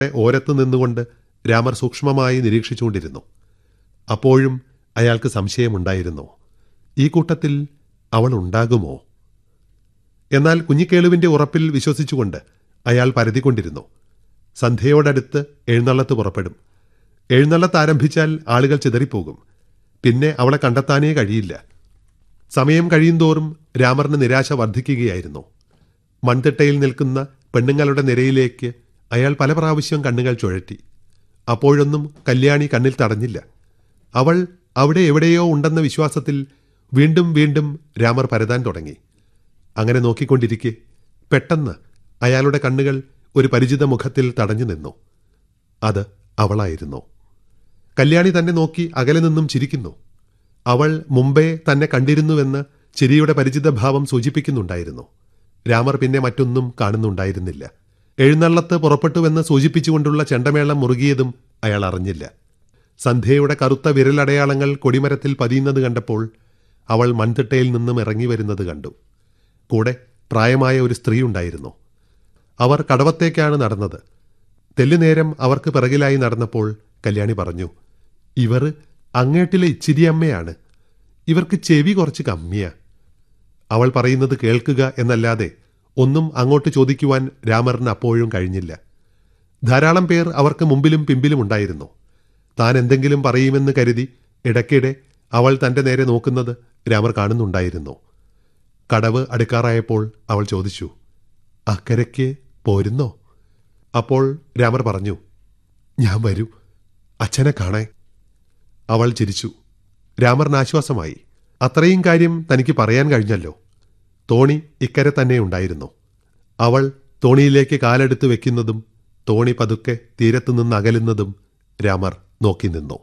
ഓരത്ത് നിന്നുകൊണ്ട് രാമർ സൂക്ഷ്മമായി നിരീക്ഷിച്ചുകൊണ്ടിരുന്നു അപ്പോഴും അയാൾക്ക് സംശയമുണ്ടായിരുന്നു ഈ കൂട്ടത്തിൽ അവൾ ഉണ്ടാകുമോ എന്നാൽ കുഞ്ഞിക്കേളുവിന്റെ ഉറപ്പിൽ വിശ്വസിച്ചുകൊണ്ട് അയാൾ പരതിക്കൊണ്ടിരുന്നു സന്ധ്യയോടടുത്ത് എഴുന്നള്ളത്ത് പുറപ്പെടും എഴുന്നള്ളത്ത് ആരംഭിച്ചാൽ ആളുകൾ ചിതറിപ്പോകും പിന്നെ അവളെ കണ്ടെത്താനേ കഴിയില്ല സമയം കഴിയുന്തോറും രാമറിന് നിരാശ വർദ്ധിക്കുകയായിരുന്നു മൺതിട്ടയിൽ നിൽക്കുന്ന പെണ്ണുങ്ങളുടെ നിരയിലേക്ക് അയാൾ പല പ്രാവശ്യം കണ്ണുകൾ ചുഴറ്റി അപ്പോഴൊന്നും കല്യാണി കണ്ണിൽ തടഞ്ഞില്ല അവൾ അവിടെ എവിടെയോ ഉണ്ടെന്ന വിശ്വാസത്തിൽ വീണ്ടും വീണ്ടും രാമർ പരതാൻ തുടങ്ങി അങ്ങനെ നോക്കിക്കൊണ്ടിരിക്കെ പെട്ടെന്ന് അയാളുടെ കണ്ണുകൾ ഒരു പരിചിത മുഖത്തിൽ തടഞ്ഞു നിന്നു അത് അവളായിരുന്നു കല്യാണി തന്നെ നോക്കി അകലെ നിന്നും ചിരിക്കുന്നു അവൾ മുമ്പേ തന്നെ കണ്ടിരുന്നുവെന്ന് ചിരിയുടെ പരിചിത ഭാവം സൂചിപ്പിക്കുന്നുണ്ടായിരുന്നു രാമർ പിന്നെ മറ്റൊന്നും കാണുന്നുണ്ടായിരുന്നില്ല എഴുന്നള്ളത്ത് പുറപ്പെട്ടുവെന്ന് സൂചിപ്പിച്ചുകൊണ്ടുള്ള ചെണ്ടമേളം മുറുകിയതും അയാൾ അറിഞ്ഞില്ല സന്ധ്യയുടെ കറുത്ത വിരലടയാളങ്ങൾ കൊടിമരത്തിൽ പതിയുന്നത് കണ്ടപ്പോൾ അവൾ മൺതിട്ടയിൽ നിന്നും ഇറങ്ങി വരുന്നത് കണ്ടു കൂടെ പ്രായമായ ഒരു സ്ത്രീ ഉണ്ടായിരുന്നു അവർ കടവത്തേക്കാണ് നടന്നത് തെല്ലുനേരം അവർക്ക് പിറകിലായി നടന്നപ്പോൾ കല്യാണി പറഞ്ഞു ഇവർ അങ്ങേട്ടിലെ ഇച്ചിരിയമ്മയാണ് ഇവർക്ക് ചെവി കുറച്ച് കമ്മിയാ അവൾ പറയുന്നത് കേൾക്കുക എന്നല്ലാതെ ഒന്നും അങ്ങോട്ട് ചോദിക്കുവാൻ രാമറിന് അപ്പോഴും കഴിഞ്ഞില്ല ധാരാളം പേർ അവർക്ക് മുമ്പിലും പിമ്പിലും ഉണ്ടായിരുന്നു താൻ എന്തെങ്കിലും പറയുമെന്ന് കരുതി ഇടയ്ക്കിടെ അവൾ തന്റെ നേരെ നോക്കുന്നത് രാമർ കാണുന്നുണ്ടായിരുന്നു കടവ് അടുക്കാറായപ്പോൾ അവൾ ചോദിച്ചു അക്കരയ്ക്ക് പോരുന്നോ അപ്പോൾ രാമർ പറഞ്ഞു ഞാൻ വരൂ അച്ഛനെ കാണാൻ അവൾ ചിരിച്ചു രാമറിന് ആശ്വാസമായി അത്രയും കാര്യം തനിക്ക് പറയാൻ കഴിഞ്ഞല്ലോ തോണി ഇക്കരെ തന്നെ ഉണ്ടായിരുന്നു അവൾ തോണിയിലേക്ക് കാലെടുത്ത് വെക്കുന്നതും തോണി പതുക്കെ തീരത്തുനിന്ന് അകലുന്നതും രാമർ നോക്കി നിന്നു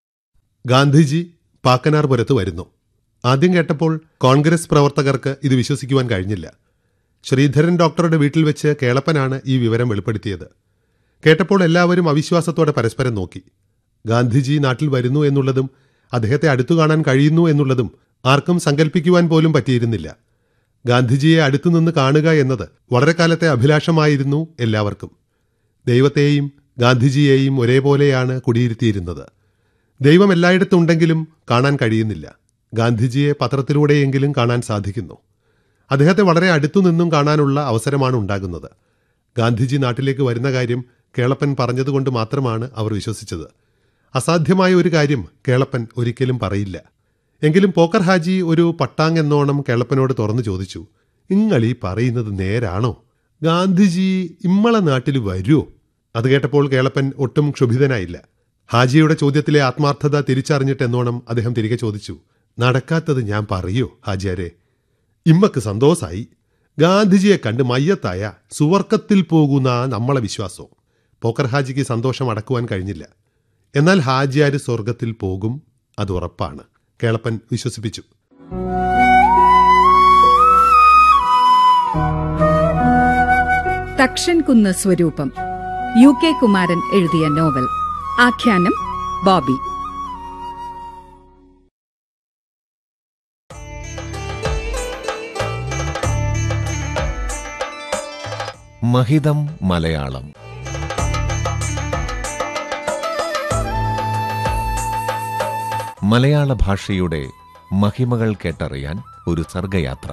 ഗാന്ധിജി പാക്കനാർപുരത്ത് വരുന്നു ആദ്യം കേട്ടപ്പോൾ കോൺഗ്രസ് പ്രവർത്തകർക്ക് ഇത് വിശ്വസിക്കുവാൻ കഴിഞ്ഞില്ല ശ്രീധരൻ ഡോക്ടറുടെ വീട്ടിൽ വെച്ച് കേളപ്പനാണ് ഈ വിവരം വെളിപ്പെടുത്തിയത് കേട്ടപ്പോൾ എല്ലാവരും അവിശ്വാസത്തോടെ പരസ്പരം നോക്കി ഗാന്ധിജി നാട്ടിൽ വരുന്നു എന്നുള്ളതും അദ്ദേഹത്തെ അടുത്തു കാണാൻ കഴിയുന്നു എന്നുള്ളതും ആർക്കും സങ്കല്പിക്കുവാൻ പോലും പറ്റിയിരുന്നില്ല ഗാന്ധിജിയെ അടുത്തുനിന്ന് കാണുക എന്നത് വളരെ കാലത്തെ അഭിലാഷമായിരുന്നു എല്ലാവർക്കും ദൈവത്തെയും ഗാന്ധിജിയെയും ഒരേപോലെയാണ് കുടിയിരുത്തിയിരുന്നത് ദൈവം എല്ലായിടത്തുണ്ടെങ്കിലും കാണാൻ കഴിയുന്നില്ല ഗാന്ധിജിയെ പത്രത്തിലൂടെയെങ്കിലും കാണാൻ സാധിക്കുന്നു അദ്ദേഹത്തെ വളരെ അടുത്തുനിന്നും കാണാനുള്ള അവസരമാണ് ഉണ്ടാകുന്നത് ഗാന്ധിജി നാട്ടിലേക്ക് വരുന്ന കാര്യം കേളപ്പൻ പറഞ്ഞതുകൊണ്ട് മാത്രമാണ് അവർ വിശ്വസിച്ചത് അസാധ്യമായ ഒരു കാര്യം കേളപ്പൻ ഒരിക്കലും പറയില്ല എങ്കിലും പോക്കർ ഹാജി ഒരു പട്ടാങ് എന്നോണം കേളപ്പനോട് തുറന്നു ചോദിച്ചു ഇങ്ങളീ പറയുന്നത് നേരാണോ ഗാന്ധിജി ഇമ്മളെ നാട്ടിൽ വരുമോ അത് കേട്ടപ്പോൾ കേളപ്പൻ ഒട്ടും ക്ഷുഭിതനായില്ല ഹാജിയുടെ ചോദ്യത്തിലെ ആത്മാർത്ഥത തിരിച്ചറിഞ്ഞിട്ടെന്നോണം അദ്ദേഹം തിരികെ ചോദിച്ചു നടക്കാത്തത് ഞാൻ പറയോ ഹാജിയാരെ ഇമ്മക്ക് സന്തോഷായി ഗാന്ധിജിയെ കണ്ട് മയ്യത്തായ സുവർക്കത്തിൽ പോകുന്ന നമ്മളെ വിശ്വാസവും പോക്കർ ഹാജിക്ക് സന്തോഷം അടക്കുവാൻ കഴിഞ്ഞില്ല എന്നാൽ ഹാജിയാര് സ്വർഗത്തിൽ പോകും അത് ഉറപ്പാണ് കേളപ്പൻ വിശ്വസിപ്പിച്ചു തക്ഷൻകുന്ന് സ്വരൂപം യു കെ കുമാരൻ എഴുതിയ നോവൽ ആഖ്യാനം ബോബി മഹിതം മലയാളം മലയാള ഭാഷയുടെ മഹിമകൾ കേട്ടറിയാൻ ഒരു സർഗയാത്ര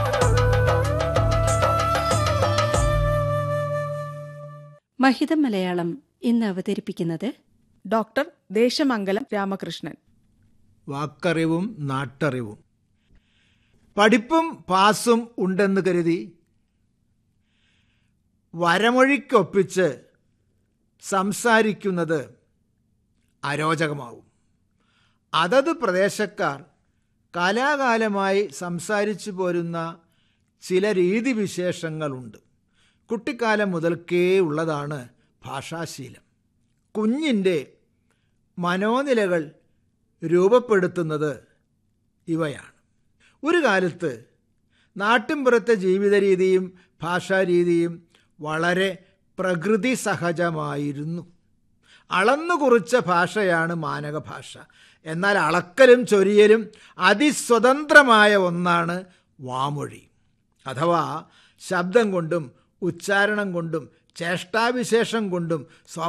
മഹിതം മലയാളം ഇന്ന് അവതരിപ്പിക്കുന്നത് ഡോക്ടർ ദേശമംഗലം രാമകൃഷ്ണൻ വാക്കറിവും നാട്ടറിവും പഠിപ്പും പാസും ഉണ്ടെന്ന് കരുതി വരമൊഴിക്കൊപ്പിച്ച് സംസാരിക്കുന്നത് അരോചകമാവും അതത് പ്രദേശക്കാർ കാലാകാലമായി സംസാരിച്ചു പോരുന്ന ചില രീതിവിശേഷങ്ങളുണ്ട് കുട്ടിക്കാലം മുതൽക്കേ ഉള്ളതാണ് ഭാഷാശീലം കുഞ്ഞിൻ്റെ മനോനിലകൾ രൂപപ്പെടുത്തുന്നത് ഇവയാണ് ഒരു കാലത്ത് നാട്ടിൻപുറത്തെ ജീവിത രീതിയും ഭാഷാരീതിയും വളരെ പ്രകൃതി സഹജമായിരുന്നു അളന്നു കുറിച്ച ഭാഷയാണ് മാനക ഭാഷ എന്നാൽ അളക്കലും ചൊരിയലും അതിസ്വതന്ത്രമായ ഒന്നാണ് വാമൊഴി അഥവാ ശബ്ദം കൊണ്ടും ഉച്ചാരണം കൊണ്ടും ചേഷ്ടാവിശേഷം കൊണ്ടും